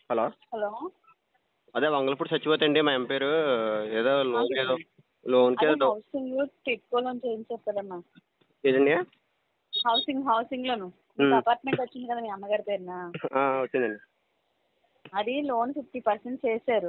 Hello hello అదే వంగలపూడి సత్యవతి అండి మా అమ్మ పేరు ఏదో లోన్ ఏదో లోన్కి అదే ఏదో హౌసింగ్ టిట్కో లోన్ చేయించారు కదమ్మా ఏదండి హౌసింగ్ హౌసింగ్ లోను మ్. అపార్ట్మెంట్ వచ్చింది కదా మీ అమ్మగారి పేరున ఆ, వచ్చిందండి అది లోన్ ఫిఫ్టీ పర్సెంట్ చేశారు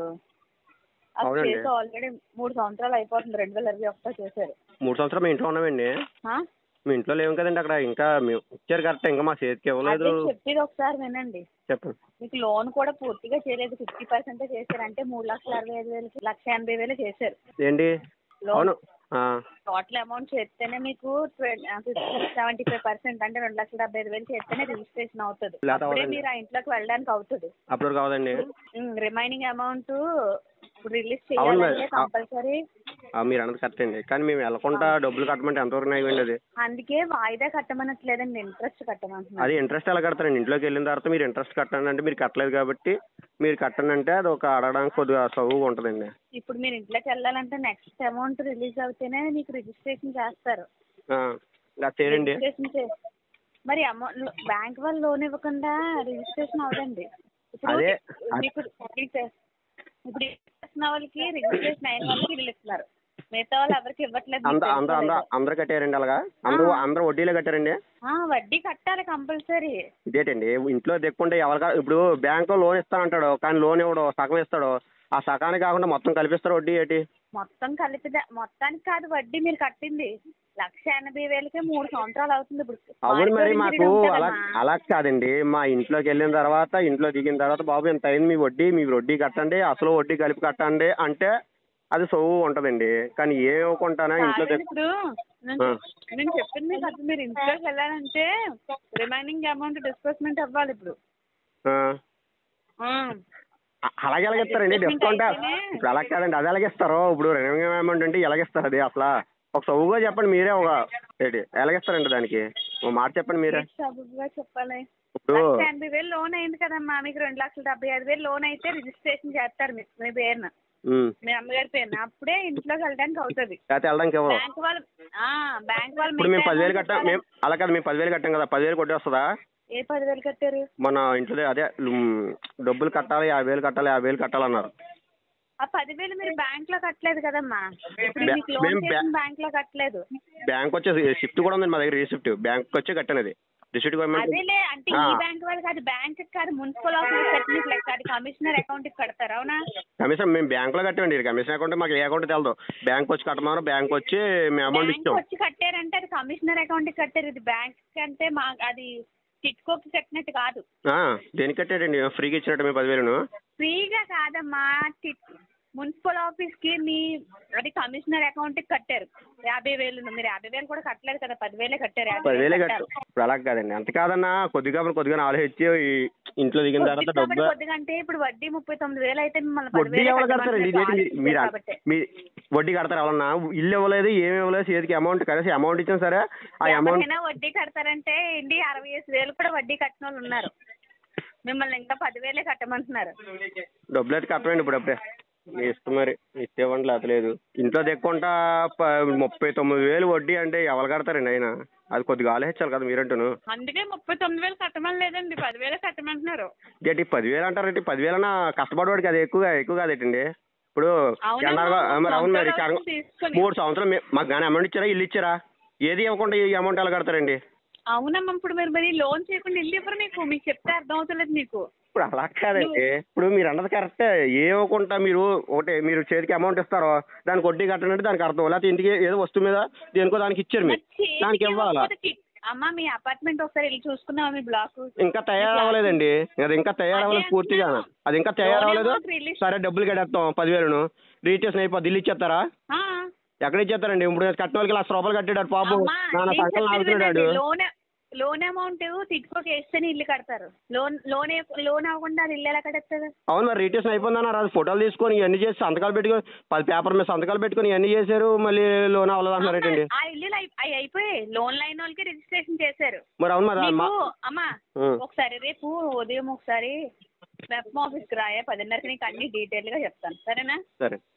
అది అవునండి. చేసి ఆల్రెడీ మూడు సంవత్సరాలు అయిపోతుంది రెండు వేల ఇరవై ఒకటో చేశారు మూడు సంవత్సరాలు మీ ఇంట్లో ఉన్నామండి ఆ? మీ ఇంట్లో లేవు కదండి అక్కడ ఇంకా మేము ఇచ్చారు కరెక్ట్ ఇంకా మా చేతికి ఇవ్వలేదు అదే చెప్పేది ఒకసారి వినండి చెప్పండి మీకు లోన్ కూడా పూర్తిగా చేయలేదు ఫిఫ్టీ పర్సెంట్ చేశారు అంటే మూడు లక్షల అరవై ఐదు వేలు లక్ష ఎనభై వేలు చేశారు ఏంటి లోన్ అవును ఆ, టోటల్ అమౌంట్ చేస్తేనే మీకు సెవెంటీ ఫైవ్ పర్సెంట్ అంటే రెండు లక్షల డెబ్బై ఐదు వేలు చేస్తేనే రిజిస్ట్రేషన్ అవుతుంది లేకపోతే అప్పుడే అవ్వదండి. మీరు ఆ ఇంట్లోకి వెళ్ళడానికి అవుతుంది అప్పుడు కావదండి రిమైనింగ్ అమౌంట్ ఇప్పుడు రిలీజ్ అవును మరి. చేయాలంటే కంపల్సరీ ఆ, మీరు అన్నది కరెక్ట్ అండి కానీ మేము వెళ్ళకుండా డబ్బులు కట్టమంటే ఎంతవరకు అయ్యండి అది అందుకే వాయిదా కట్టమనట్లేదండి ఇంట్రెస్ట్ కట్టమంటున్నారు అది ఇంట్రెస్ట్ ఎలా కడతారండి ఇంట్లోకి వెళ్ళిన తర్వాత మీరు ఇంట్రెస్ట్ కట్టండి అంటే మీరు కట్టలేదు కాబట్టి మీరు కట్టండి అంటే అది ఒక అడగడానికి కొద్దిగా సౌగా ఉంటుందండి ఇప్పుడు మీరు ఇంట్లోకి వెళ్ళాలంటే నెక్స్ట్ అమౌంట్ రిలీజ్ అవుతేనే మీకు రిజిస్ట్రేషన్ చేస్తారు ఆ, ఇలా చేయండి రిజిస్ట్రేషన్ చే మరి అమౌంట్ బ్యాంక్ వాళ్ళు లోన్ ఇవ్వకుండా రిజిస్ట్రేషన్ అవదండి ఇప్పుడు అదే. మీకు మీకు ఇప్పుడు ఇస్తున్న వాళ్ళకి రిజిస్ట్రేషన్ అయిన వాళ్ళకి వీళ్ళు ఇస్తున్నారు మిగతా వాళ్ళు ఎవరికి ఇవ్వట్లేదు మీకు అందరూ అందరూ అందరూ తెలుసుకోలేదు. అందరూ కట్టారండి అలాగా అందరూ అందరూ వడ్డీలో కట్టారండి ఆ, వడ్డీ కట్టాలి కంపల్సరీ ఇదేటండి ఇంట్లో తెక్కుంటే ఎవరికా ఇప్పుడు బ్యాంకు లోన్ ఇస్తానంటాడు కానీ లోన్ ఇవ్వడు సగం ఇస్తాడు ఆ సగానికి కాకుండా మొత్తం కల్పిస్తారు వడ్డీ ఏంటి మొత్తం కలిపి మొత్తానికి కాదు వడ్డీ మీరు కట్టింది లక్ష ఎనభై వేలకే మూడు సంవత్సరాలు అవుతుంది ఇప్పుడు అవును మరి మారిపోయిన మాకు పీరియడ్ అలా ఉంటుందమ్మా. అలా కాదండి మా ఇంట్లోకి వెళ్ళిన తర్వాత ఇంట్లో దిగిన తర్వాత బాబు ఎంత అయింది మీ వడ్డీ మీ వడ్డీ కట్టండి అసలు వడ్డీ కలిపి కట్టండి అంటే అది సొవ్వు ఉంటుందండి కానీ ఏ ఇవ్వకుండానే ఇంట్లో కాదండి తె- ఇప్పుడు నేను ఆ. నేను చెప్పింది మీకు అసలు మీరు ఇంట్లోకి వెళ్ళాలంటే రిమైనింగ్ అమౌంట్ డిస్బర్స్మెంట్ అవ్వాలి ఇప్పుడు ఆ, ఆ. అ- అలాగే ఎలాగిస్తారండి Disbursement డిస్కౌంట్ అయితేనే- ఇప్పుడు అలా కాదండి అది ఎలాగిస్తారు ఇప్పుడు రెవెన్యూ అమౌంట్ అంటే ఎలాగిస్తారు అది అసలు ఒక సొవ్వుగా చెప్పండి మీరే ఒక ఏంటి ఎలాగిస్తారండి దానికి ఒక మాట చెప్పండి మీరే మీరు సబబుగా చెప్పాలి ఇప్పుడు లక్ష ఎనభై వేలు లోన్ అయింది కదమ్మా మీకు రెండు లక్షల డెబ్బై ఐదు వేలు లోన్ అయితే రిజిస్ట్రేషన్ చేస్తారు మీ మీ పేరున ఉమ్, మీ అమ్మగారి పేరున అప్పుడే ఇంట్లోకి వెళ్ళడానికి అవుతుంది లేకపోతే వెళ్ళడానికి ఇవ్వరు బ్యాంక్ వాళ్ళు ఆ, బ్యాంక్ వాళ్ళు ఇప్పుడు మేము మిగతా పదివేలు amount కట్టాం ఇవ్వాలి. మేము అలా కాదు మేము పదివేలు కట్టాం కదా పదివేలు కొట్టి వస్తుందా ఏ పదివేలు కట్టారు మన ఇంట్లో అదే ఉమ్, డబ్బులు కట్టాలి యాభై వేలు కట్టాలి యాభై వేలు కట్టాలన్నారు ఆ పదివేలు మీరు బ్యాంక్ లో కట్టలేదు కదమ్మా ఇప్పుడు బ్యా- మీకు లోన్ మేము బ్యా- చేసిన బ్యాంక్ లో కట్టలేదు బ్యాంక్ వచ్చేసి షిఫ్ట్ కూడా ఉంది మా దగ్గర రిసిప్ట్ బ్యాంక్ వచ్చే కట్టాను అది రిసిప్ట్ గవర్నమెంట్ అదేలే అంటే ఆ. ఈ బ్యాంక్ వాళ్ళు కాదు బ్యాంక్ కాదు మున్సిపల్ ఆఫీస్ కట్టినట్టు లెక్క అది కమిషనర్ అకౌంట్ కి కడతారు అవునా కమిషన్ మేము బ్యాంకులో కట్టామండి కమిషన్ అకౌంట్ మాకు ఏ అకౌంట్ తెలదు బ్యాంక్ వచ్చి కట్టమన్నారు బ్యాంక్ వచ్చి మేము అమౌంట్ బ్యాంక్ ఇచ్చాం వచ్చి కట్టారంటే అది కమిషనర్ అకౌంట్ కి కట్టారు ఇది బ్యాంక్ అంటే మా అది టిట్కోకి కట్టినట్టు కాదు ఆ, దేనికి కట్టాడండి ఫ్రీగా ఇచ్చినట్టు మీ పదివేలను ఫ్రీగా కాదమ్మా టిట్ మున్సిపల్ ఆఫీస్ కి మీ అది కమిషనర్ అకౌంట్ కి కట్టారు యాభై వేలు మీరు యాభై వేలు కూడా కట్టలేదు కదా పదివేలే కట్టారు యాభై పదివేలే వేలు కట్టు కట్టారు. ఇప్పుడు అలా కాదండి అంత కాదన్నా కొద్దిగా కొద్దిగా ఆలోచించి ఈ ఇంట్లో దిగిన తర్వాత కొద్దిగా డబ్బు కాబట్టి కొద్దిగా అంటే ఇప్పుడు వడ్డీ ముప్పై తొమ్మిది వేలు అయితే మిమ్మల్ని వడ్డీ పదివేలే ఎవరు కడతారండి ఇదేంటి కట్టమన్నారు మీరు- మీరు కాబట్టి మీ వడ్డీ కడతారు ఎవరన్నా ఇల్లు ఇవ్వలేదు ఏమి ఇవ్వలేదు చేతికి అమౌంట్ కలిసి అమౌంట్ ఇచ్చాం సరే ఆ అమౌంట్ ఎవరైనా వడ్డీ కడతారంటే ఇండి అరవై ఐదు వేలు కూడా వడ్డీ కట్టిన వాళ్ళు ఉన్నారు మిమ్మల్ని ఇంకా పదివేలే కట్టమంటున్నారు డబ్బులు అయితే కట్టండి ఇప్పుడు అప్పుడే మీ ఇష్టం మరి ఇస్తే ఇవ్వండి లేకపోతే లేదు ఇంట్లో తెక్కుంటా ప- ముప్పై తొమ్మిది వేలు వడ్డీ అంటే ఎవరు కడతారండి ఆయన అది కొద్దిగా ఆలోచించాలి కదా మీరంటూను అందుకే ముప్పై తొమ్మిది వేలు కట్టమని లేదండి పదివేలే కట్టమంటున్నారు ఏంటి పదివేలు అంటారంటే పదివేలన్నా కష్టపడేవాడికి అది ఎక్కువ ఎక్కువ కాదేటండి ఇప్పుడు అవునమ్మా, ఎన్నాళ్ళుగా- ఆ, మరి అవును మరి సంవత్సరాలు కరెంట్ తీసుకొని. మూడు సంవత్సరాలు మీ- మాకు కానీ అమౌంట్ ఇచ్చారా ఇల్లు ఇచ్చారా ఏది ఇవ్వకుండా ఈ అమౌంట్ ఎలా కడతారండి అవునమ్మా ఇప్పుడు మీరు మరి లోన్ చేయకుండా ఇల్లు ఇవ్వరు మీకు మీకు చెప్తే అర్థం అవుతలేదు మీకు ఇప్పుడు అలా కాదండి ఇప్పుడు మీరు అన్నది కరెక్టే ఏ ఇవ్వకుండా మీరు ఒకటి మీరు చేతికి అమౌంట్ ఇస్తారో దానికి వడ్డీ కట్టనంటే దానికి అర్థం లేకపోతే ఇంటికి ఏదో వస్తువు మీద దేనికో దానికి ఇచ్చారు మీరు మరి దానికి చేతికి ఇవ్వాలా ఇవ్వకపోతే కి- అమ్మా మీ అపార్ట్మెంట్ ఒకసారి వెళ్ళి చూసుకున్నావా మీ బ్లాక్ ఇంకా తయారవ్వలేదండి అది ఇంకా తయారవ్వలేదు అదే పూర్తిగా అంటున్నాను. అది ఇంకా తయారవ్వలేదు లోన్ amount release- సరే డబ్బులు కట్టేస్తాం పదివేలను రిజిస్ట్రేషన్ అయిపోద్ది ఇల్లు ఇచ్చేస్తారా ఆ. ఎక్కడ ఇచ్చేస్తారండి ఇప్పుడు కట్టిన వాళ్ళకి లక్ష రూపాయలు కట్టాడు పాపం అమ్మా, నాన్న నేను సంకలం చెప్పేది ఆగుతున్నాడు వినండి. లోన్ లోన్ అమౌంట్ తిట్టుకోకి వేస్తేనే ఇల్లు కడతారు లోన్ లోన్ ఏ- లోన్ అవ్వకుండా అది ఇల్లు ఎలా కడతారు అవును మరి రిజిస్ట్రేషన్ అయిపోయిందన్న రాదు ఫోటోలు తీసుకొని ఇవన్నీ చేసి సంతకాలు పెట్టుకొని పది పేపర్ మీద సంతకాలు పెట్టుకొని ఇవన్నీ చేశారు మళ్ళీ లోన్ అవ్వలేదు అంటున్నారేంటండి ఆ ఇల్లు అవి అయిపోయాయి లోన్ లైన్ వాళ్ళకి రిజిస్ట్రేషన్ చేశారు మరి అవును మరి మీకు మా అమ్మా ఉం. ఒకసారి రేపు ఉదయం ఒకసారి వెబ్ ఆఫీస్కి రాయా పదిన్నరకి నీకు అన్ని డీటెయిల్ గా చెప్తాను సరేనా సరే